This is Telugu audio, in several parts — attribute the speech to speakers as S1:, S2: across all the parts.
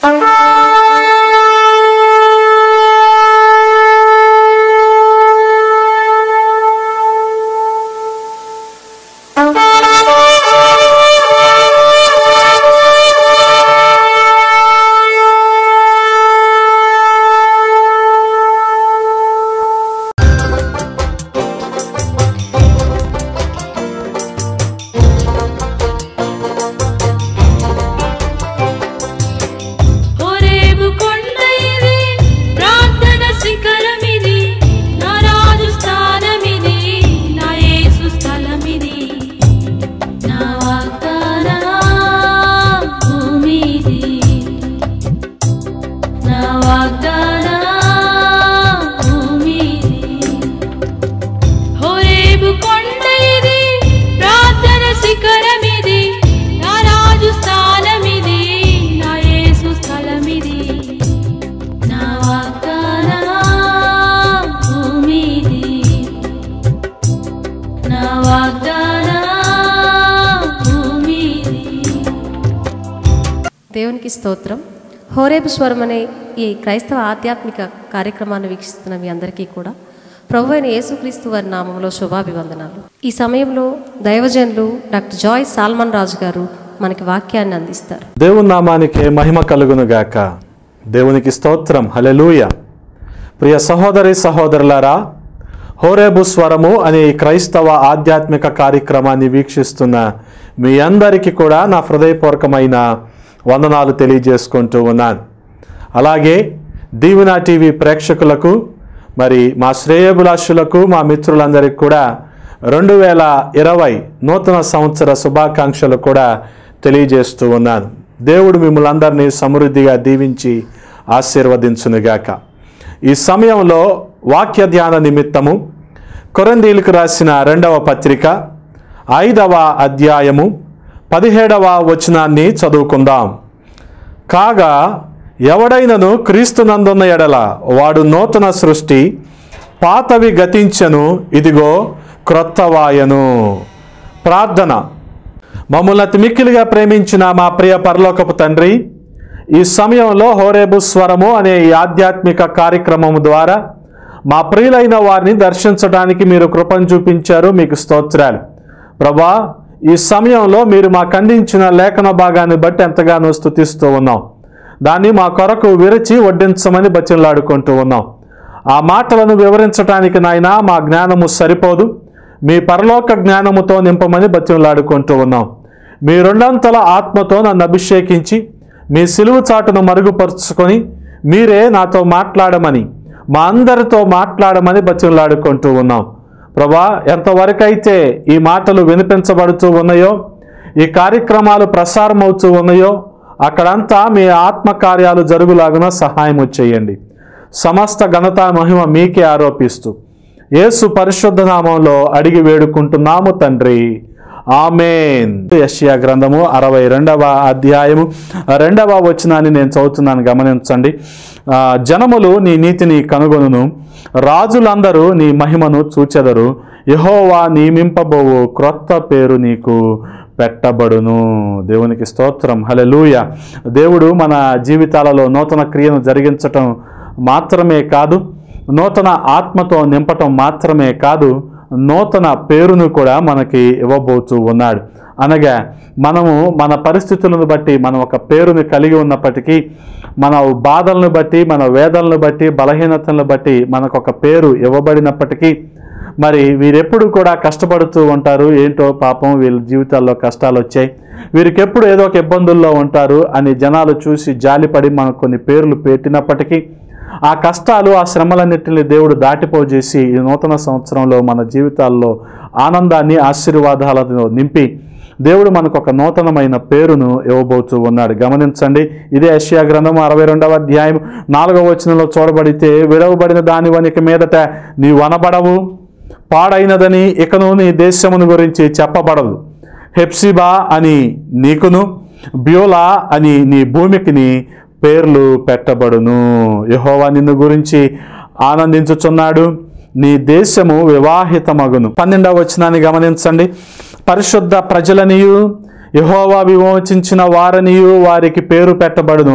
S1: హోరేబు కొండ ఇది ప్రార్థన శిఖరమిది నా రాజు స్థానమిది నా యేసు స్థలమిది నా వాగ్దాన భూమిది నా వాగ్దాన భూమిది హోరేబు కొండ ఇది ప్రార్థన శిఖరమిది నా రాజు స్థానమిది నా యేసు స్థలమిది నా వాగ్దాన భూమిది నా వాగ్దాన భూమిది
S2: దేవునికి స్తోత్రం హోరేబు స్వరం అనే ఈ క్రైస్తవ ఆధ్యాత్మిక కార్యక్రమాన్ని వీక్షిస్తున్న మీ అందరికీ కూడా ప్రభు అయిన యేసుక్రీస్తు వారి నామంలో శుభాభివందనాలు ఈ సమయంలో దైవజనులు డాక్టర్ జాయ్ సాల్మన్ రాజు గారు మనకి వాక్యాన్ని అందిస్తారు
S3: దేవుని నామానికి మహిమ కలుగును గాక దేవునికి స్తోత్రం హలెలూయ ప్రియ సహోదరి సహోదరులారా హోరేబు స్వరము అనే ఈ క్రైస్తవ ఆధ్యాత్మిక కార్యక్రమాన్ని వీక్షిస్తున్న మీ అందరికీ కూడా నా హృదయపూర్వకమైన వందనాలు తెలియజేసుకుంటూ ఉన్నాను అలాగే దీవెన టీవీ ప్రేక్షకులకు మరి మా శ్రేయభిలాషులకు మా మిత్రులందరికీ కూడా రెండు వేల ఇరవై నూతన సంవత్సర శుభాకాంక్షలు తెలియజేస్తూ ఉన్నాను దేవుడు మిమ్మల్ని అందరినీ సమృద్ధిగా దీవించి ఆశీర్వదించునుగాక ఈ సమయంలో వాక్య ధ్యాన నిమిత్తము కొరందీలకు రాసిన రెండవ పత్రిక ఐదవ అధ్యాయము పదిహేడవ వచనాన్ని చదువుకుందాం కాగా ఎవడైనను క్రీస్తునందున్న ఎడల వాడు నూతన సృష్టి పాతవి గతించెను ఇదిగో క్రొత్తవాయను ప్రార్థన మమ్మల్ని అతి మిక్కిలిగా ప్రేమించిన మా ప్రియ పరలోకపు తండ్రి ఈ సమయంలో హోరేబు స్వరము అనే ఈ ఆధ్యాత్మిక కార్యక్రమం ద్వారా మా ప్రియులైన వారిని దర్శించడానికి మీరు కృపను చూపించారు మీకు స్తోత్రాలు ప్రభా ఈ సమయంలో మీరు మాకు అందించిన లేఖన భాగాన్ని బట్టి ఎంతగానో స్థుతిస్తూ ఉన్నాం దాన్ని మా కొరకు విరచి వడ్డించమని బతిలాడుకుంటూ ఉన్నాం ఆ మాటలను వివరించడానికి నాయన మా జ్ఞానము సరిపోదు మీ పరలోక జ్ఞానముతో నింపమని బతిలాడుకుంటూ ఉన్నాం మీ రెండంతల ఆత్మతో నన్ను అభిషేకించి మీ సిలువు చాటును మరుగుపరుచుకొని మీరే నాతో మాట్లాడమని మా అందరితో మాట్లాడమని బతిలాడుకుంటూ ఉన్నాం ప్రభా ఎంతవరకైతే ఈ మాటలు వినిపించబడుతూ ఉన్నాయో ఈ కార్యక్రమాలు ప్రసారం అవుతూ ఉన్నాయో అక్కడంతా మీ ఆత్మకార్యాలు జరుగులాగున సహాయం చేయండి సమస్త ఘనత మహిమ మీకే ఆరోపిస్తూ యేసు పరిశుద్ధ నామంలో అడిగి వేడుకుంటున్నాము తండ్రి ఆమెన్ యష్యా గ్రంథము అరవై రెండవ అధ్యాయము రెండవ వచనాన్ని నేను చదువుతున్నాను గమనించండి ఆ, జనములు నీ నీతిని కనుగొనును రాజులందరూ నీ మహిమను చూచెదరు యహోవా నియమింపబోవు క్రొత్త పేరు నీకు పెట్టబడును దేవునికి స్తోత్రం హలెలూయ దేవుడు మన జీవితాలలో నూతన క్రియను జరిగించటం మాత్రమే కాదు నూతన ఆత్మతో నింపటం మాత్రమే కాదు నూతన పేరును కూడా మనకి ఇవ్వబోతూ ఉన్నాడు అనగా మనము మన పరిస్థితులను బట్టి మనం ఒక పేరుని కలిగి ఉన్నప్పటికీ మన బాధలను బట్టి మన వేదనలను బట్టి బలహీనతలను బట్టి మనకు ఒక పేరు ఇవ్వబడినప్పటికీ మరి వీరెప్పుడు కూడా కష్టపడుతూ ఉంటారు ఏంటో పాపం వీళ్ళ జీవితాల్లో కష్టాలు వచ్చాయి వీరికి ఎప్పుడు ఏదో ఒక ఇబ్బందుల్లో ఉంటారు అని జనాలు చూసి జాలిపడి మనకు కొన్ని పేర్లు పెట్టినప్పటికీ ఆ కష్టాలు ఆ శ్రమలన్నింటినీ దేవుడు దాటిపోజేసి ఈ నూతన సంవత్సరంలో మన జీవితాల్లో ఆనందాన్ని ఆశీర్వాదాలను నింపి దేవుడు మనకు ఒక నూతనమైన పేరును ఇవ్వబోతూ ఉన్నాడు గమనించండి ఇదే యెషయా గ్రంథం అరవై రెండవ అధ్యాయం నాలుగవ వచనంలో చూడబడితే విడవబడిన దాని వనికి మీదట నీ వనబడవు పాడైనదని ఇకను నీ దేశమును గురించి చెప్పబడదు హెప్సిబా అని నీకును బ్యోలా అని నీ భూమికిని పేర్లు పెట్టబడును యెహోవా నిన్ను గురించి ఆనందించుచున్నాడు నీ దేశము వివాహితమగును పన్నెండవ వచనాన్ని గమనించండి పరిశుద్ధ ప్రజలనియు యెహోవా విమోచించిన వారనియు వారికి పేరు పెట్టబడును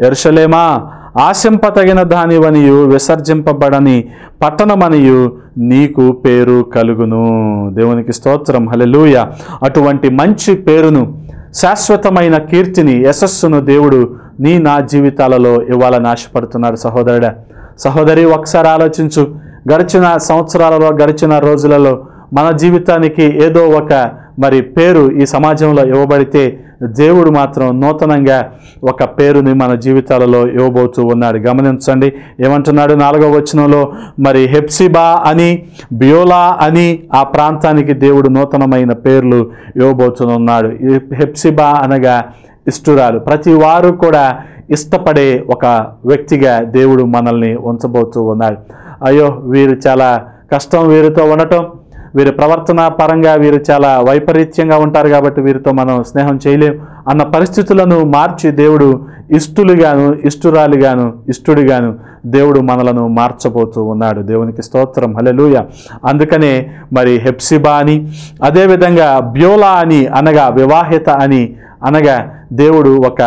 S3: ఎరుషలేమా ఆశింపతగిన దానివనియు విసర్జింపబడని పట్టణమనియు నీకు పేరు కలుగును దేవునికి స్తోత్రం హల్లెలూయ అటువంటి మంచి పేరును శాశ్వతమైన కీర్తిని యశస్సును దేవుడు నీ నా జీవితాలలో ఇవ్వాలని ఆశపడుతున్నాడు సహోదరుడా సహోదరి ఒకసారి ఆలోచించు గడిచిన సంవత్సరాలలో గడిచిన రోజులలో మన జీవితానికి ఏదో ఒక మరి పేరు ఈ సమాజంలో ఇవ్వబడితే దేవుడు మాత్రం నూతనంగా ఒక పేరుని మన జీవితాలలో ఇవ్వబోతూ ఉన్నాడు గమనించండి ఏమంటున్నాడు నాలుగవ వచనంలో మరి హెప్సిబా అని బియోలా అని ఆ ప్రాంతానికి దేవుడు నూతనమైన పేర్లు ఇవ్వబోతున్నాడు ఈ హెప్సిబా అనగా ఇష్టురాలు ప్రతి వారు కూడా ఇష్టపడే ఒక వ్యక్తిగా దేవుడు మనల్ని ఉంచబోతూ ఉన్నాడు అయ్యో వీరు చాలా కష్టం వీరితో ఉండటం వీరి ప్రవర్తన పరంగా వీరు చాలా వైపరీత్యంగా ఉంటారు కాబట్టి వీరితో మనం స్నేహం చేయలేం అన్న పరిస్థితులను మార్చి దేవుడు ఇష్టులుగాను ఇష్టురాలిగాను ఇష్టుడిగాను దేవుడు మనలను మార్చబోతూ ఉన్నాడు దేవునికి స్తోత్రం హలెలూయ అందుకనే మరి హెప్సిబా అని అదేవిధంగా బ్యోలా అని అనగా వివాహిత అని అనగా దేవుడు ఒక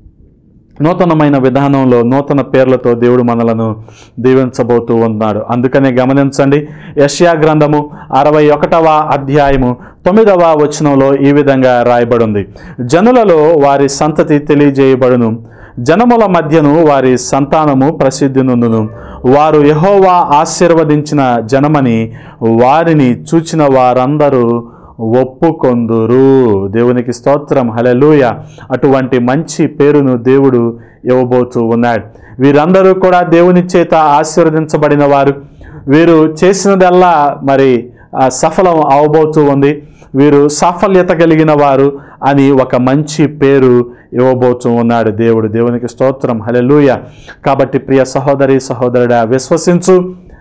S3: నూతనమైన విధానంలో నూతన పేర్లతో దేవుడు మనలను దీవించబోతూ ఉన్నాడు అందుకనే గమనించండి యష్యా గ్రంథము అరవై ఒకటవ అధ్యాయము తొమ్మిదవ వచనంలో ఈ విధంగా రాయబడింది జనులలో వారి సంతతి తెలియజేయబడును జనముల మధ్యను వారి సంతానము ప్రసిద్ధి నొందును వారు యహోవా ఆశీర్వదించిన జనమని వారిని చూచిన వారందరూ ఒప్పుకొందురు దేవునికి స్తోత్రం హలెలూయ అటువంటి మంచి పేరును దేవుడు ఇవ్వబోతూ ఉన్నాడు వీరందరూ కూడా దేవుని చేత ఆశీర్వదించబడిన వారు వీరు చేసినదల్లా మరి ఆ, సఫలం అవబోతూ ఉంది వీరు సాఫల్యత కలిగిన వారు అని ఒక మంచి పేరు ఇవ్వబోతూ ఉన్నాడు దేవుడు దేవునికి స్తోత్రం హలెలూయ కాబట్టి ప్రియ సహోదరి సహోదరుడా విశ్వసించు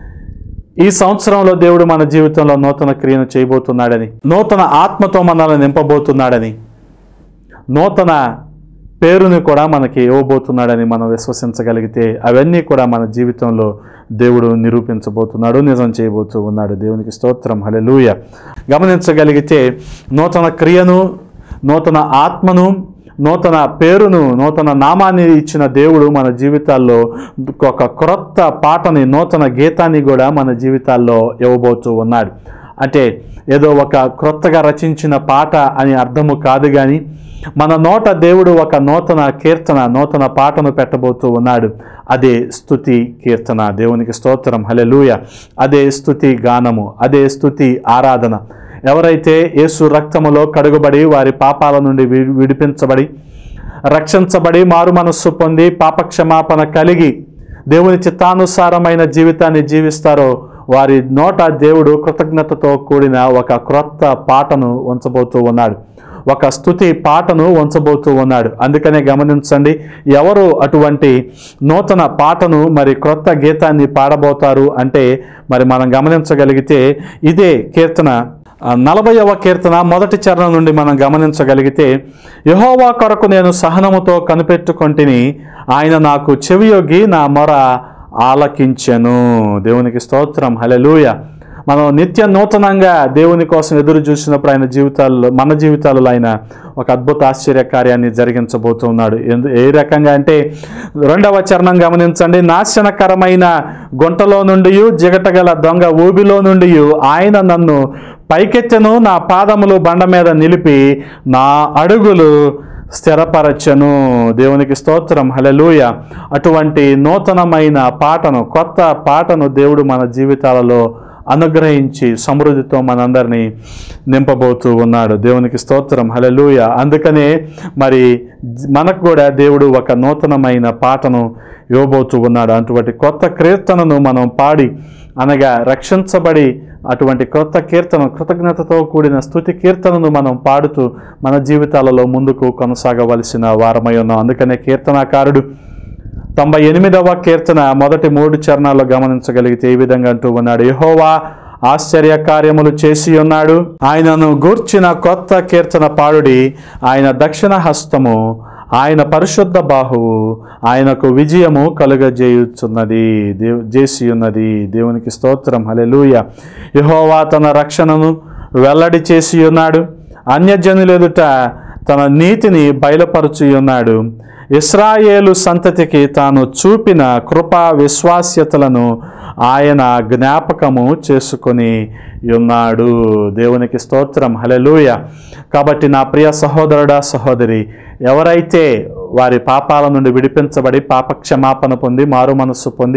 S3: ఈ సంవత్సరంలో దేవుడు మన జీవితంలో నూతన క్రియను చేయబోతున్నాడని నూతన ఆత్మతో మనల్ని నింపబోతున్నాడని నూతన పేరుని కూడా మనకి ఇవ్వబోతున్నాడని మనం విశ్వసించగలిగితే అవన్నీ కూడా మన జీవితంలో దేవుడు నిరూపించబోతున్నాడు నిజం చేయబోతూ ఉన్నాడు దేవునికి స్తోత్రం హలెలూయ గమనించగలిగితే నూతన క్రియను నూతన ఆత్మను నూతన పేరును నూతన నామాన్ని ఇచ్చిన దేవుడు మన జీవితాల్లో ఒక క్రొత్త పాటని నూతన గీతాన్ని కూడా మన జీవితాల్లో ఇవ్వబోతూ ఉన్నాడు అంటే ఏదో ఒక క్రొత్తగా రచించిన పాట అని అర్థము కాదు కానీ మన నోట దేవుడు ఒక నూతన కీర్తన నూతన పాటను పెట్టబోతూ ఉన్నాడు అదే స్తుతి కీర్తన దేవునికి స్తోత్రం హలెలూయ అదే స్తుతి గానము అదే స్తుతి ఆరాధన ఎవరైతే యేసు రక్తములో కడుగుబడి వారి పాపాల నుండి వి- విడిపించబడి రక్షించబడి మారు మనస్సు పొంది పాపక్షమాపణ కలిగి దేవుని చిత్తానుసారమైన జీవితాన్ని జీవిస్తారో వారి నోట దేవుడు కృతజ్ఞతతో కూడిన ఒక క్రొత్త పాటను ఉంచబోతూ ఉన్నాడు ఒక స్తుతి పాటను ఉంచబోతూ ఉన్నాడు అందుకనే గమనించండి ఎవరు అటువంటి నూతన పాటను మరి క్రొత్త గీతాన్ని పాడబోతారు అంటే మరి మనం గమనించగలిగితే ఇదే కీర్తన ఆ, నలభైవ కీర్తన మొదటి చరణం నుండి మనం గమనించగలిగితే యహోవా కొరకు నేను సహనముతో కనిపెట్టుకొంటిని ఆయన నాకు చెవియొగ్గి నా మొర ఆలకించెను దేవునికి స్తోత్రం హలెలూయ మనం నిత్య నూతనంగా దేవుని కోసం ఎదురు చూసినప్పుడు ఆయన జీవితాల్లో మన జీవితాలలో ఆయన ఒక అద్భుత ఆశ్చర్య కార్యాన్ని జరిగించబోతున్నాడు ఎందు ఏ రకంగా అంటే రెండవ చరణం గమనించండి నాశనకరమైన గుంటలో నుండి జిగటగల దొంగ ఊబిలో నుండి ఆయన నన్ను పైకెత్తెను నా పాదములు బండ మీద నిలిపి నా అడుగులు స్థిరపరచను దేవునికి స్తోత్రం హలెలూయ అటువంటి నూతనమైన పాటను కొత్త పాటను దేవుడు మన జీవితాలలో అనుగ్రహించి సమృద్ధితో మనందరినీ నింపబోతూ ఉన్నాడు దేవునికి స్తోత్రం హలెలూయ అందుకనే మరి జ- మనకు కూడా దేవుడు ఒక నూతనమైన పాటను ఇవ్వబోతూ ఉన్నాడు అటువంటి కొత్త కీర్తనను మనం పాడి అనగా రక్షించబడి అటువంటి క్రొత్త కీర్తన కృతజ్ఞతతో కూడిన స్తుతి కీర్తనను మనం పాడుతూ మన జీవితాలలో ముందుకు కొనసాగవలసిన వారమై ఉన్నాం అందుకనే కీర్తనాకారుడు తొంభై ఎనిమిదవ కీర్తన మొదటి మూడు చరణాల్లో గమనించగలిగితే ఈ విధంగా అంటూ ఉన్నాడు యహోవా ఆశ్చర్య కార్యములు చేసి ఉన్నాడు ఆయనను గూర్చిన కొత్త కీర్తన పాడుడి ఆయన దక్షిణ హస్తము ఆయన పరిశుద్ధ బాహువు ఆయనకు విజయము కలుగజేయుచున్నది దేవు చేసి ఉన్నది దేవునికి స్తోత్రం హలెలూయ యహోవా తన రక్షణను వెల్లడి చేసి ఉన్నాడు అన్యజనులు ఎదుట తన నీతిని బయలుపరచి ఉన్నాడు ఇస్రాయేలు సంతతికి తాను చూపిన కృపా విశ్వాస్యతలను ఆయన జ్ఞాపకము చేసుకొని ఉన్నాడు దేవునికి స్తోత్రం హలెలూయ కాబట్టి నా ప్రియ సహోదరుడా సహోదరి ఎవరైతే వారి పాపాల నుండి విడిపించబడి పాప క్షమాపణ పొంది మారు మనస్సు పొంది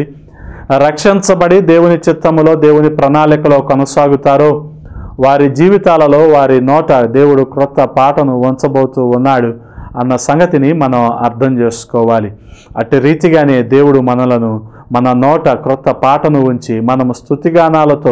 S3: రక్షించబడి దేవుని చిత్తములో దేవుని ప్రణాళికలో కొనసాగుతారో వారి జీవితాలలో వారి నోట దేవుడు క్రొత్త పాటను వంచబోతూ ఉన్నాడు అన్న సంగతిని మనం అర్థం చేసుకోవాలి అట్టి రీతిగానే దేవుడు మనలను మన నోట క్రొత్త పాటను ఉంచి మనము స్థుతిగానాలతో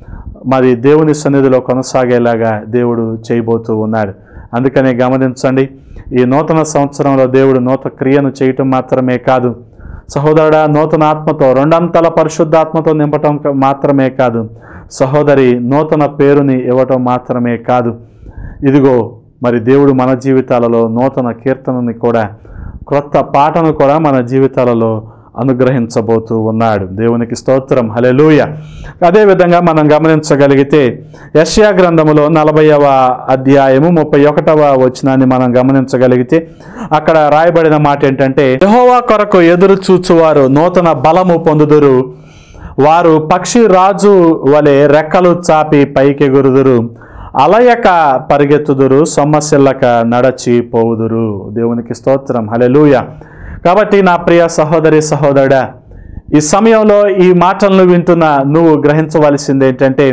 S3: మరి దేవుని సన్నిధిలో కొనసాగేలాగా దేవుడు చేయబోతూ ఉన్నాడు అందుకనే గమనించండి ఈ నూతన సంవత్సరంలో దేవుడు నూతన క్రియను చేయటం మాత్రమే కాదు సహోదరుడా నూతన ఆత్మతో రెండంతల పరిశుద్ధాత్మతో నింపటం క- మాత్రమే కాదు సహోదరి నూతన పేరుని ఇవ్వటం మాత్రమే కాదు ఇదిగో మరి దేవుడు మన జీవితాలలో నూతన కీర్తనని కూడా క్రొత్త పాటను కూడా మన జీవితాలలో అనుగ్రహించబోతూ ఉన్నాడు దేవునికి స్తోత్రం హలెలూయ అదేవిధంగా మనం గమనించగలిగితే యష్యా గ్రంథములో నలభైవ అధ్యాయము ముప్పై ఒకటవ వచనాన్ని మనం గమనించగలిగితే అక్కడ రాయబడిన మాట ఏంటంటే యెహోవా కొరకు ఎదురు చూచువారు నూతన బలము పొందుదురు వారు పక్షి రాజు వలె రెక్కలు చాపి పైకెగురుదురు అలయక పరిగెత్తుదురు సొమ్మసిల్లక నడచి పోవుదురు దేవునికి స్తోత్రం హలెలూయ కాబట్టి నా ప్రియ సహోదరి సహోదరుడా ఈ సమయంలో ఈ మాటలను వింటున్న నువ్వు గ్రహించవలసింది ఏంటంటే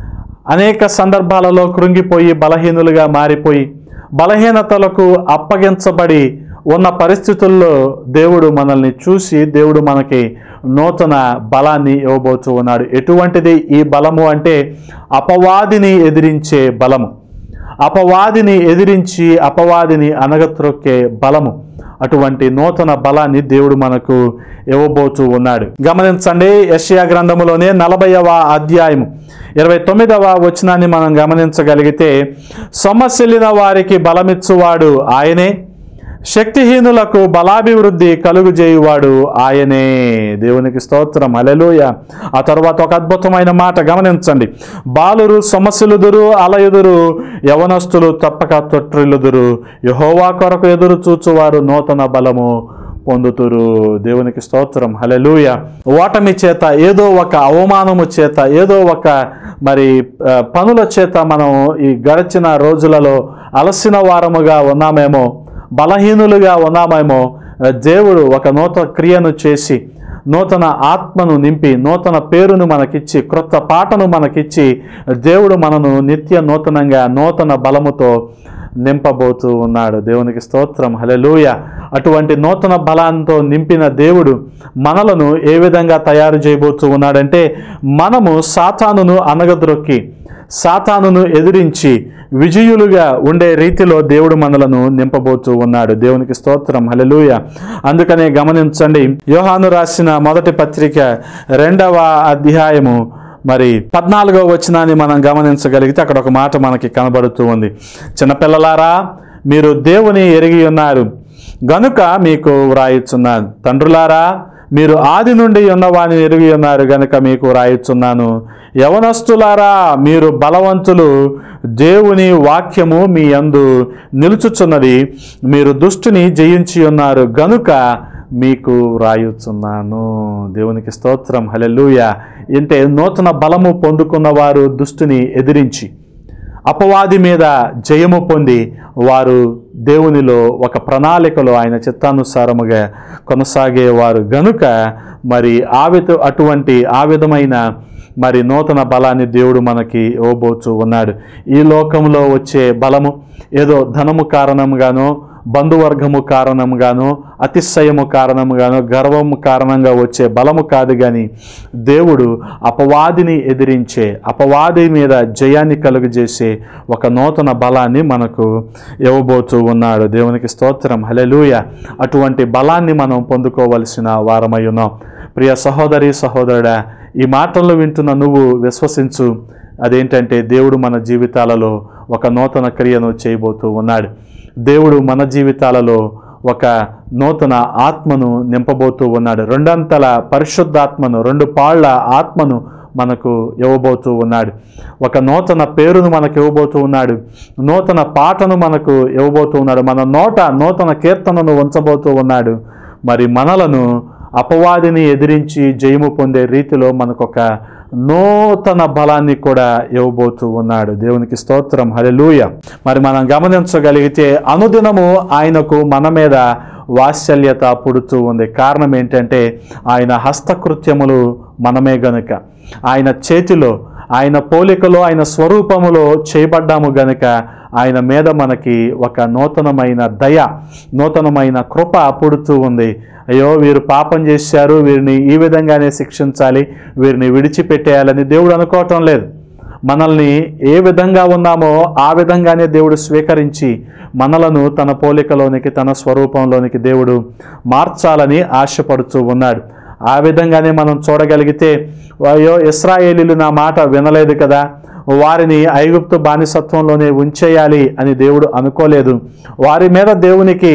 S3: అనేక సందర్భాలలో కృంగిపోయి బలహీనులుగా మారిపోయి బలహీనతలకు అప్పగించబడి ఉన్న పరిస్థితుల్లో దేవుడు మనల్ని చూసి దేవుడు మనకి నూతన బలాన్ని ఇవ్వబోతూ ఉన్నాడు ఎటువంటిది ఈ బలము అంటే అపవాదిని ఎదిరించే బలము అపవాదిని ఎదిరించి అపవాదిని అనగత్రొక్కే బలము అటువంటి నూతన బలాన్ని దేవుడు మనకు ఇవ్వబోతూ ఉన్నాడు గమనించండి యెషయా గ్రంథములోనే నలభైవ అధ్యాయము ఇరవై తొమ్మిదవ వచనాన్ని మనం గమనించగలిగితే సొమ్మసిల్లిన వారికి బలమిచ్చువాడు ఆయనే శక్తిహీనులకు బలాభివృద్ధి కలుగుజేయువాడు ఆయనే దేవునికి స్తోత్రం అలెలుయ ఆ తర్వాత ఒక అద్భుతమైన మాట గమనించండి బాలురు సమస్యలుదురు అలయుదురు యవనస్తులు తప్పక తొట్టిల్లుదురు యహోవా కొరకు ఎదురు చూచువారు నూతన బలము పొందుతురు దేవునికి స్తోత్రం హలెలూయ ఓటమి చేత ఏదో ఒక అవమానము చేత ఏదో ఒక మరి ఆ, పనుల చేత మనం ఈ గడిచిన రోజులలో అలసిన వారముగా ఉన్నామేమో బలహీనులుగా ఉన్నామేమో దేవుడు ఒక నూతన క్రియను చేసి నూతన ఆత్మను నింపి నూతన పేరును మనకిచ్చి క్రొత్త పాటను మనకిచ్చి దేవుడు మనను నిత్య నూతనంగా నూతన బలముతో నింపబోతూ ఉన్నాడు దేవునికి స్తోత్రం హలెలూయ అటువంటి నూతన బలాంతో నింపిన దేవుడు మనలను ఏ విధంగా తయారు చేయబోతూ ఉన్నాడంటే మనము సాతానును అనగద్రొక్కి సాతానును ఎదిరించి విజయులుగా ఉండే రీతిలో దేవుడు మనలను నింపబోతూ ఉన్నాడు దేవునికి స్తోత్రం హలెలూయ అందుకనే గమనించండి యోహాను రాసిన మొదటి పత్రిక రెండవ అధ్యాయము మరి పద్నాలుగో వచనాన్ని మనం గమనించగలిగితే అక్కడ ఒక మాట మనకి కనబడుతూ ఉంది చిన్నపిల్లలారా మీరు దేవుని ఎరిగి ఉన్నారు గనుక మీకు వ్రాయిచున్నాను తండ్రులారా మీరు ఆది నుండి ఉన్నవాని ఎరిగి ఉన్నారు గనుక మీకు వ్రాయిచున్నాను యవనస్తులారా మీరు బలవంతులు దేవుని వాక్యము మీ యందు నిలుచుచున్నది మీరు దుష్టుని జయించి ఉన్నారు గనుక మీకు వ్రాయుచున్నాను దేవునికి స్తోత్రం హలెలూయ అంటే నూతన బలము పొందుకున్న వారు దుష్టుని ఎదిరించి అపవాది మీద జయము పొంది వారు దేవునిలో ఒక ప్రణాళికలో ఆయన చిత్తానుసారముగా కొనసాగేవారు గనుక మరి ఆ విధ అటువంటి ఆ విధమైన మరి నూతన బలాన్ని దేవుడు మనకి ఇవ్వబోచు ఉన్నాడు ఈ లోకంలో వచ్చే బలము ఏదో ధనము కారణంగానో బంధువర్గము కారణంగానో అతిశయము కారణంగానో గర్వము కారణంగా వచ్చే బలము కాదు కానీ దేవుడు అపవాదిని ఎదిరించే అపవాది మీద జయాన్ని కలుగజేసే ఒక నూతన బలాన్ని మనకు ఇవ్వబోతూ ఉన్నాడు దేవునికి స్తోత్రం హలెలూయ అటువంటి బలాన్ని మనం పొందుకోవలసిన వారమై ఉన్నాం ప్రియ సహోదరి సహోదరుడా ఈ మాటలను వింటున్న నువ్వు విశ్వసించు అదేంటంటే దేవుడు మన జీవితాలలో ఒక నూతన క్రియను చేయబోతూ ఉన్నాడు దేవుడు మన జీవితాలలో ఒక నూతన ఆత్మను నింపబోతూ ఉన్నాడు రెండంతల పరిశుద్ధాత్మను రెండు పాళ్ల ఆత్మను మనకు ఇవ్వబోతూ ఉన్నాడు ఒక నూతన పేరును మనకు ఇవ్వబోతూ ఉన్నాడు నూతన పాటను మనకు ఇవ్వబోతూ ఉన్నాడు మన నోట నూతన కీర్తనను ఉంచబోతూ ఉన్నాడు మరి మనలను అపవాదిని ఎదిరించి జయము పొందే రీతిలో మనకొక నూతన బలాన్ని కూడా ఇవ్వబోతూ ఉన్నాడు దేవునికి స్తోత్రం హల్లెలూయ మరి మనం గమనించగలిగితే అనుదినము ఆయనకు మన మీద వాత్సల్యత పుడుతూ ఉంది కారణం ఏంటంటే ఆయన హస్తకృత్యములు మనమే గనుక ఆయన చేతిలో ఆయన పోలికలో ఆయన స్వరూపములో చేయబడ్డాము గనుక ఆయన మీద మనకి ఒక నూతనమైన దయ నూతనమైన కృప పుడుతూ ఉంది అయ్యో వీరు పాపం చేశారు వీరిని ఈ విధంగానే శిక్షించాలి వీరిని విడిచిపెట్టేయాలని దేవుడు అనుకోవటం లేదు మనల్ని ఏ విధంగా ఉన్నామో ఆ విధంగానే దేవుడు స్వీకరించి మనలను తన పోలికలోనికి తన స్వరూపంలోనికి దేవుడు మార్చాలని ఆశపడుతూ ఉన్నాడు ఆ విధంగానే మనం చూడగలిగితే అయ్యో ఇస్రాయేలీలు నా మాట వినలేదు కదా వారిని ఐగుప్తు బానిసత్వంలోనే ఉంచేయాలి అని దేవుడు అనుకోలేదు వారి మీద దేవునికి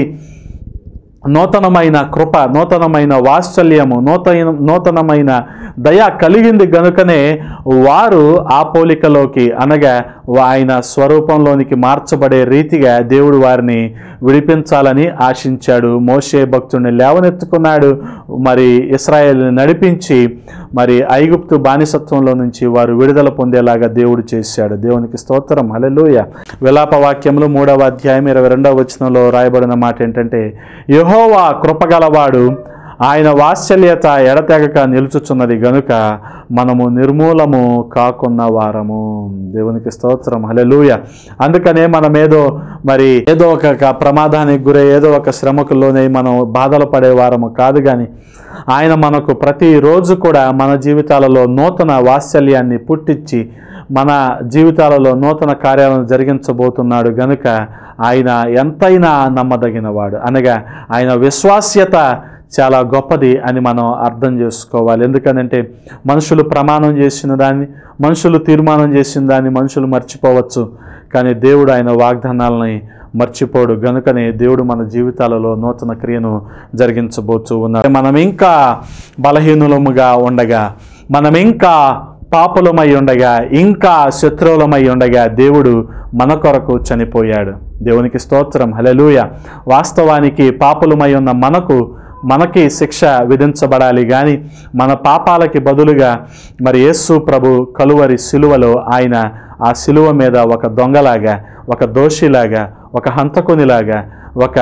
S3: నూతనమైన కృప నూతనమైన వాత్సల్యము నూతన నూతనమైన దయ కలిగింది గనుకనే వారు ఆ పోలికలోకి అనగా ఆయన స్వరూపంలోనికి మార్చబడే రీతిగా దేవుడు వారిని విడిపించాలని ఆశించాడు మోషే భక్తుడిని లేవనెత్తుకున్నాడు మరి ఇస్రాయేల్ని నడిపించి మరి ఐగుప్తు బానిసత్వంలో నుంచి వారు విడుదల పొందేలాగా దేవుడు చేశాడు దేవునికి స్తోత్రం హల్లెలూయ విలాప వాక్యములు మూడవ అధ్యాయం ఇరవై రెండవ వచనంలో రాయబడిన మాట ఏంటంటే యహోవా కృపగలవాడు ఆయన వాత్సల్యత ఎడతెగక నిలుచుచున్నది గనుక మనము నిర్మూలము కాకున్న వారము దేవునికి స్తోత్రం హల్లెలూయ అందుకనే మనం ఏదో మరి ఏదో ఒక ఒక ప్రమాదానికి గురై ఏదో ఒక శ్రమకు లోనై మనం బాధలు పడే వారము కాదు కానీ ఆయన మనకు ప్రతిరోజు కూడా మన జీవితాలలో నూతన వాత్సల్యాన్ని పుట్టించి మన జీవితాలలో నూతన కార్యాలను జరిగించబోతున్నాడు గనుక ఆయన ఎంతైనా నమ్మదగినవాడు అనగా ఆయన విశ్వాస్యత చాలా గొప్పది అని మనం అర్థం చేసుకోవాలి ఎందుకనంటే మనుషులు ప్రమాణం చేసిన దాన్ని మనుషులు తీర్మానం చేసిన దాన్ని మనుషులు మర్చిపోవచ్చు కానీ దేవుడు ఆయన వాగ్దానాలని మర్చిపోడు గనుకనే దేవుడు మన జీవితాలలో నూతన క్రియను జరిగించబోతూ ఉన్నారు మనం ఇంకా బలహీనులముగా ఉండగా మనం ఇంకా పాపులమై ఉండగా ఇంకా శత్రువులమై ఉండగా దేవుడు మన కొరకు చనిపోయాడు దేవునికి స్తోత్రం హలెలూయ వాస్తవానికి పాపులమై ఉన్న మనకు మనకి శిక్ష విధించబడాలి కానీ మన పాపాలకి బదులుగా మరి యేసు ప్రభు కలువరి సిలువలో ఆయన ఆ సిలువ మీద ఒక దొంగలాగా ఒక దోషిలాగా ఒక హంతకునిలాగా ఒక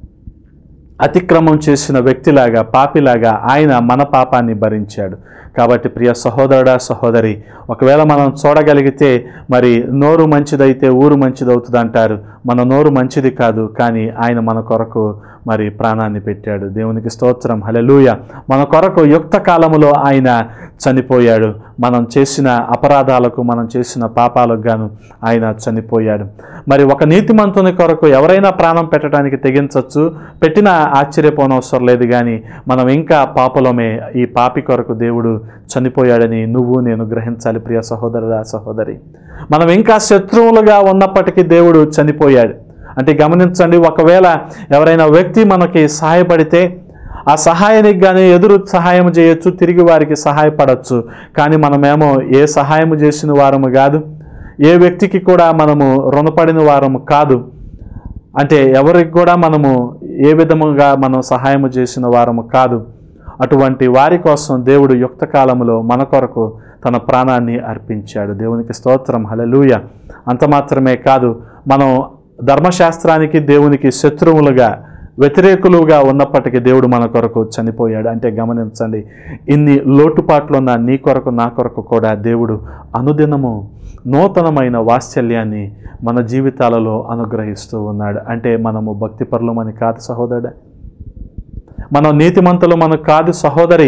S3: అతిక్రమం చేసిన వ్యక్తిలాగా పాపిలాగా ఆయన మన పాపాన్ని భరించాడు కాబట్టి ప్రియ సహోదరుడా సహోదరి ఒకవేళ మనం చూడగలిగితే మరి నోరు మంచిదైతే ఊరు మంచిదవుతుంది అంటారు మన నోరు మంచిది కాదు కానీ ఆయన మన కొరకు మరి ప్రాణాన్ని పెట్టాడు దేవునికి స్తోత్రం హలెలూయ మన కొరకు యుక్త కాలములో ఆయన చనిపోయాడు మనం చేసిన అపరాధాలకు మనం చేసిన పాపాలకు గాను ఆయన చనిపోయాడు మరి ఒక నీతిమంతుని కొరకు ఎవరైనా ప్రాణం పెట్టడానికి తెగించవచ్చు పెట్టినా ఆశ్చర్యపోనవసరం లేదు కానీ మనం ఇంకా పాపలమే ఈ పాపి కొరకు దేవుడు చనిపోయాడని నువ్వు నేను గ్రహించాలి ప్రియ సహోదరుడా సహోదరి మనం ఇంకా శత్రువులుగా ఉన్నప్పటికీ దేవుడు చనిపోయాడు అంటే గమనించండి ఒకవేళ ఎవరైనా వ్యక్తి మనకి సహాయపడితే ఆ సహాయానికి కానీ ఎదురు సహాయం చేయొచ్చు తిరిగి వారికి సహాయపడవచ్చు కానీ మనమేమో ఏ సహాయం చేసిన వారము కాదు ఏ వ్యక్తికి కూడా మనము రుణపడిన వారము కాదు అంటే ఎవరికి కూడా మనము ఏ విధముగా మనం సహాయం చేసిన వారము కాదు అటువంటి వారి కోసం దేవుడు యుక్త కాలములో మన కొరకు తన ప్రాణాన్ని అర్పించాడు దేవునికి స్తోత్రం హలలుయ అంత మాత్రమే కాదు మనం ధర్మశాస్త్రానికి దేవునికి శత్రువులుగా వ్యతిరేకులుగా ఉన్నప్పటికీ దేవుడు మన కొరకు చనిపోయాడు అంటే గమనించండి ఇన్ని లోటుపాట్లు ఉన్న నీ కొరకు నా కొరకు కూడా దేవుడు అనుదినము నూతనమైన వాత్సల్యాన్ని మన జీవితాలలో అనుగ్రహిస్తూ ఉన్నాడు అంటే మనము భక్తిపరులమని కాదు సహోదరుడా మనం నీతిమంతులు మనకు కాదు సహోదరి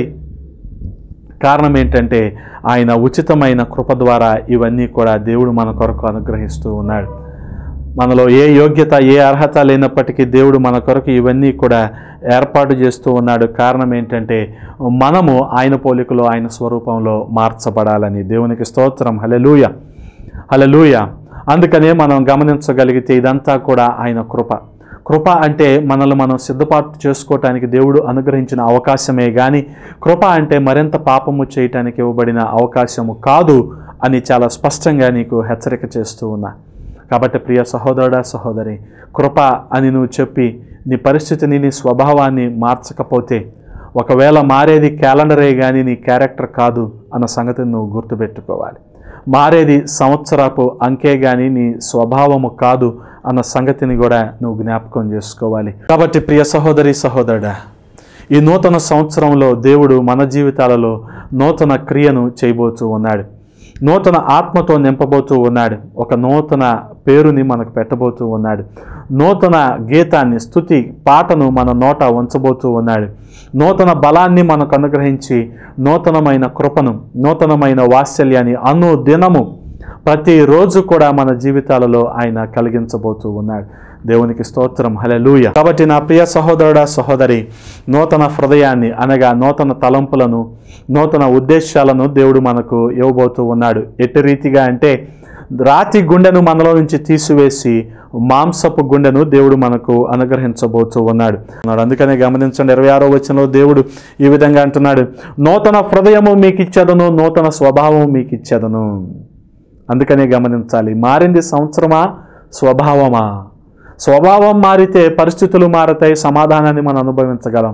S3: కారణం ఏంటంటే ఆయన ఉచితమైన కృప ద్వారా ఇవన్నీ కూడా దేవుడు మన కొరకు అనుగ్రహిస్తూ ఉన్నాడు మనలో ఏ యోగ్యత ఏ అర్హత లేనప్పటికీ దేవుడు మన కొరకు ఇవన్నీ కూడా ఏర్పాటు చేస్తూ ఉన్నాడు కారణం ఏంటంటే మనము ఆయన పోలికలో ఆయన స్వరూపంలో మార్చబడాలని దేవునికి స్తోత్రం హలెలూయ హలెలూయ అందుకనే మనం గమనించగలిగితే ఇదంతా కూడా ఆయన కృప కృప అంటే మనల్ని మనం సిద్ధపాటు చేసుకోవటానికి దేవుడు అనుగ్రహించిన అవకాశమే కానీ కృప అంటే మరింత పాపము చేయటానికి ఇవ్వబడిన అవకాశము కాదు అని చాలా స్పష్టంగా నీకు హెచ్చరిక చేస్తూ ఉన్నా కాబట్టి ప్రియ సహోదరుడా సహోదరి కృప అని నువ్వు చెప్పి నీ పరిస్థితిని నీ స్వభావాన్ని మార్చకపోతే ఒకవేళ మారేది క్యాలెండరే కానీ నీ క్యారెక్టర్ కాదు అన్న సంగతిని నువ్వు గుర్తుపెట్టుకోవాలి మారేది సంవత్సరపు అంకే కానీ నీ స్వభావము కాదు అన్న సంగతిని కూడా నువ్వు జ్ఞాపకం చేసుకోవాలి కాబట్టి ప్రియ సహోదరి సహోదరుడా ఈ నూతన సంవత్సరంలో దేవుడు మన జీవితాలలో నూతన క్రియను చేయబోతూ ఉన్నాడు నూతన ఆత్మతో నింపబోతూ ఉన్నాడు ఒక నూతన పేరుని మనకు పెట్టబోతూ ఉన్నాడు నూతన గీతాన్ని స్థుతి పాటను మన నోట ఉంచబోతూ ఉన్నాడు నూతన బలాన్ని మనకు అనుగ్రహించి నూతనమైన కృపను నూతనమైన వాత్సల్యాన్ని అను దినము ప్రతిరోజు కూడా మన జీవితాలలో ఆయన కలిగించబోతూ ఉన్నాడు దేవునికి స్తోత్రం హలెలూయ కాబట్టి నా ప్రియ సహోదరుడా సహోదరి నూతన హృదయాన్ని అనగా నూతన తలంపులను నూతన ఉద్దేశాలను దేవుడు మనకు ఇవ్వబోతూ ఉన్నాడు ఎట్టి రీతిగా అంటే రాతి గుండెను మనలో నుంచి తీసివేసి మాంసపు గుండెను దేవుడు మనకు అనుగ్రహించబోతూ ఉన్నాడు అన్నాడు అందుకనే గమనించండి ఇరవై ఆరో వచనంలో దేవుడు ఈ విధంగా అంటున్నాడు నూతన హృదయము మీకు ఇచ్చేదను నూతన స్వభావం మీకు ఇచ్చేదను అందుకనే గమనించాలి మారింది సంవత్సరమా స్వభావమా స్వభావం మారితే పరిస్థితులు మారతాయి సమాధానాన్ని మనం అనుభవించగలం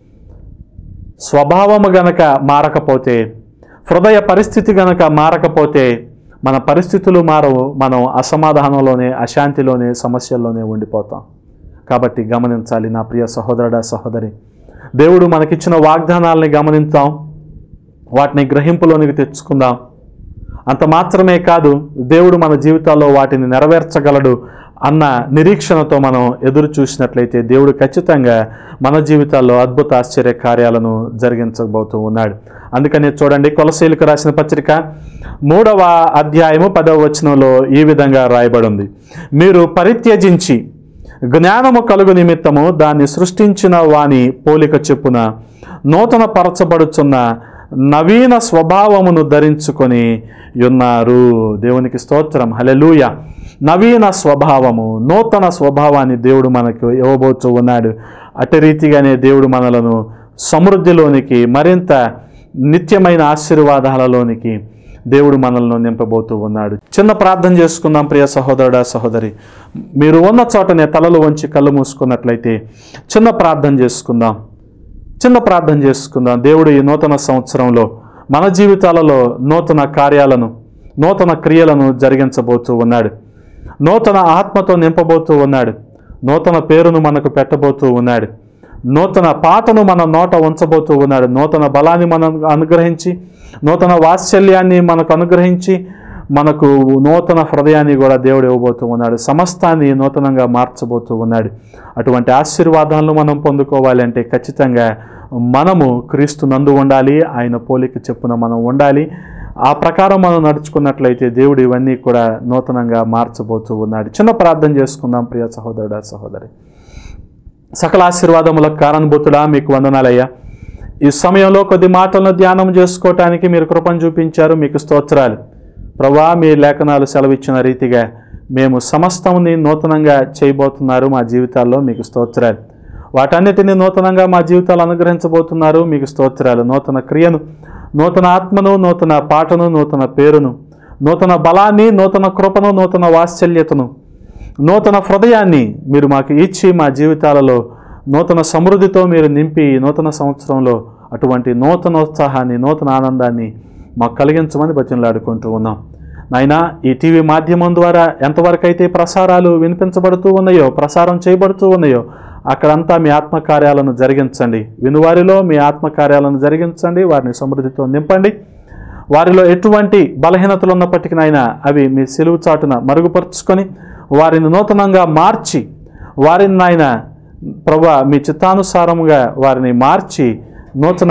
S3: స్వభావము గనక మారకపోతే హృదయ పరిస్థితి గనక మారకపోతే మన పరిస్థితులు మారవు మనం అసమాధానంలోనే అశాంతిలోనే సమస్యల్లోనే ఉండిపోతాం కాబట్టి గమనించాలి నా ప్రియ సహోదరుడా సహోదరి దేవుడు మనకిచ్చిన వాగ్దానాలని గమనించాం వాటిని గ్రహింపులోనికి తెచ్చుకుందాం అంత మాత్రమే కాదు దేవుడు మన జీవితాల్లో వాటిని నెరవేర్చగలడు అన్న నిరీక్షణతో మనం ఎదురు చూసినట్లయితే దేవుడు ఖచ్చితంగా మన జీవితాల్లో అద్భుత ఆశ్చర్య కార్యాలను జరిగించబోతూ ఉన్నాడు అందుకని చూడండి కొలసీలకు రాసిన పత్రిక మూడవ అధ్యాయము పదవ వచనంలో ఈ విధంగా రాయబడి ఉంది మీరు పరిత్యజించి జ్ఞానము కలుగు నిమిత్తము దాన్ని సృష్టించిన వాని పోలిక చెప్పున నూతన పరచబడుచున్న నవీన స్వభావమును ధరించుకొని ఉన్నారు దేవునికి స్తోత్రం హలెలూయ నవీన స్వభావము నూతన స్వభావాన్ని దేవుడు మనకు ఇవ్వబోతూ ఉన్నాడు అటు రీతిగానే దేవుడు మనలను సమృద్ధిలోనికి మరింత నిత్యమైన ఆశీర్వాదాలలోనికి దేవుడు మనల్ని నింపబోతూ ఉన్నాడు చిన్న ప్రార్థన చేసుకుందాం ప్రియ సహోదరుడా సహోదరి మీరు ఉన్న చోటనే తలలు వంచి కళ్ళు మూసుకున్నట్లయితే చిన్న ప్రార్థన చేసుకుందాం చిన్న ప్రార్థన చేసుకుందాం దేవుడు ఈ నూతన సంవత్సరంలో మన జీవితాలలో నూతన కార్యాలను నూతన క్రియలను జరిగించబోతూ ఉన్నాడు నూతన ఆత్మతో నింపబోతూ ఉన్నాడు నూతన పేరును మనకు పెట్టబోతూ ఉన్నాడు నూతన పాటను మన నోట ఉంచబోతూ ఉన్నాడు నూతన బలాన్ని మనం అనుగ్రహించి నూతన వాత్సల్యాన్ని మనకు అనుగ్రహించి మనకు నూతన హృదయాన్ని కూడా దేవుడు ఇవ్వబోతూ ఉన్నాడు సమస్తాన్ని నూతనంగా మార్చబోతూ ఉన్నాడు అటువంటి ఆశీర్వాదాలను మనం పొందుకోవాలి అంటే ఖచ్చితంగా మనము క్రీస్తు నందు ఉండాలి ఆయన పోలిక చెప్పున మనం ఉండాలి ఆ ప్రకారం మనం నడుచుకున్నట్లయితే దేవుడు ఇవన్నీ కూడా నూతనంగా మార్చబోతూ ఉన్నాడు చిన్న ప్రార్థన చేసుకుందాం ప్రియ సహోదరుడా సహోదరి సకల ఆశీర్వాదములకు కారణభూతుడా మీకు వందనాలయ్యా ఈ సమయంలో కొద్ది మాటలను ధ్యానం చేసుకోవటానికి మీరు కృపను చూపించారు మీకు స్తోత్రాలు ప్రభా మీ లేఖనాలు సెలవిచ్చిన రీతిగా మేము సమస్తముని నూతనంగా చేయబోతున్నారు మా జీవితాల్లో మీకు స్తోత్రాలు వాటన్నిటిని నూతనంగా మా జీవితాలు అనుగ్రహించబోతున్నారు మీకు స్తోత్రాలు నూతన క్రియను నూతన ఆత్మను నూతన పాటను నూతన పేరును నూతన బలాన్ని నూతన కృపను నూతన వాత్సల్యతను నూతన హృదయాన్ని మీరు మాకు ఇచ్చి మా జీవితాలలో నూతన సమృద్ధితో మీరు నింపి ఈ నూతన సంవత్సరంలో అటువంటి నూతనోత్సాహాన్ని నూతన ఆనందాన్ని మాకు కలిగించమని బతిలాడుకుంటూ ఉన్నాం నాయనా ఈ టీవీ మాధ్యమం ద్వారా ఎంతవరకు అయితే ప్రసారాలు వినిపించబడుతూ ఉన్నాయో ప్రసారం చేయబడుతూ ఉన్నాయో అక్కడంతా మీ ఆత్మకార్యాలను జరిగించండి వినువారిలో మీ ఆత్మకార్యాలను జరిగించండి వారిని సమృద్ధితో నింపండి వారిలో ఎటువంటి బలహీనతలు ఉన్నప్పటికీ నాయన అవి మీ సెలువు చాటున మరుగుపరుచుకొని వారిని నూతనంగా మార్చి వారిని నాయన ప్రభా మీ చిత్తానుసారముగా వారిని మార్చి నూతన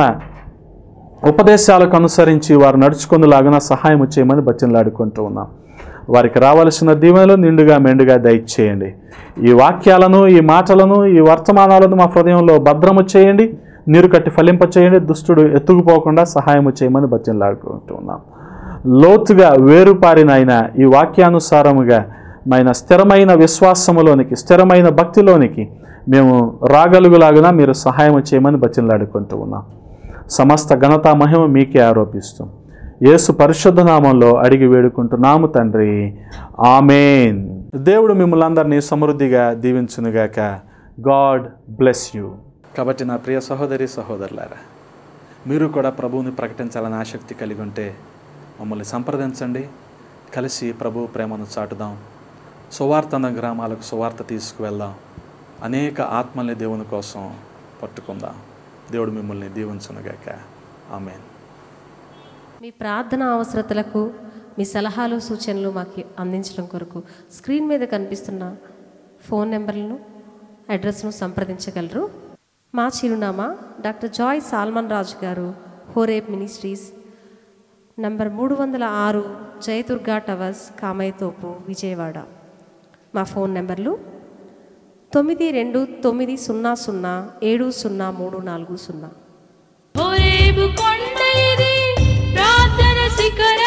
S3: ఉపదేశాలకు అనుసరించి వారు నడుచుకునేలాగా సహాయం చేయమని బతిలాడుకుంటూ ఉన్నాం వారికి రావలసిన దీవెనలు నిండుగా మెండుగా దయచేయండి ఈ వాక్యాలను ఈ మాటలను ఈ వర్తమానాలను మా హృదయంలో భద్రము చేయండి నీరు కట్టి ఫలింప చేయండి దుష్టుడు ఎత్తుకుపోకుండా సహాయము చేయమని బతిలాడుకుంటూ ఉన్నాం లోతుగా వేరుపారినైన ఈ వాక్యానుసారముగా మైన స్థిరమైన విశ్వాసములోనికి స్థిరమైన భక్తిలోనికి మేము రాగలుగులాగునా మీరు సహాయం చేయమని బతిలాడుకుంటూ ఉన్నాం సమస్త ఘనత మహిమ మీకే ఆరోపిస్తాం యేసు పరిశుద్ధ నామంలో అడిగి వేడుకుంటున్నాము తండ్రి ఆమెన్ దేవుడు మిమ్మల్ని అందరినీ సమృద్ధిగా దీవించునుగాక గాడ్ బ్లెస్ యూ కాబట్టి నా ప్రియ సహోదరి సహోదరులారా మీరు కూడా ప్రభువుని ప్రకటించాలని ఆసక్తి కలిగి ఉంటే మమ్మల్ని సంప్రదించండి కలిసి ప్రభు ప్రేమను చాటుదాం సువార్తన గ్రామాలకు సువార్త తీసుకువెళ్దాం అనేక ఆత్మల్ని దేవుని కోసం పట్టుకుందాం దేవుడు మిమ్మల్ని దీవించునుగాక ఆమెన్
S2: మీ ప్రార్థన అవసరతలకు మీ సలహాలు సూచనలు మాకు అందించడం కొరకు స్క్రీన్ మీద కనిపిస్తున్న ఫోన్ నెంబర్లను అడ్రస్ను సంప్రదించగలరు మా చిరునామా డాక్టర్ జాయ్ సాల్మన్ రాజు గారు హోరేప్ మినిస్ట్రీస్ నంబర్ మూడు వందల ఆరు జయదుర్గా టవర్స్ కామయ్యతోపు విజయవాడ మా ఫోన్ నెంబర్లు తొమ్మిది రెండు తొమ్మిది సున్నా సున్నా ఏడు సున్నా మూడు నాలుగు సున్నా
S1: హోరేబు కొండ ఇది ప్రార్థన శిఖరం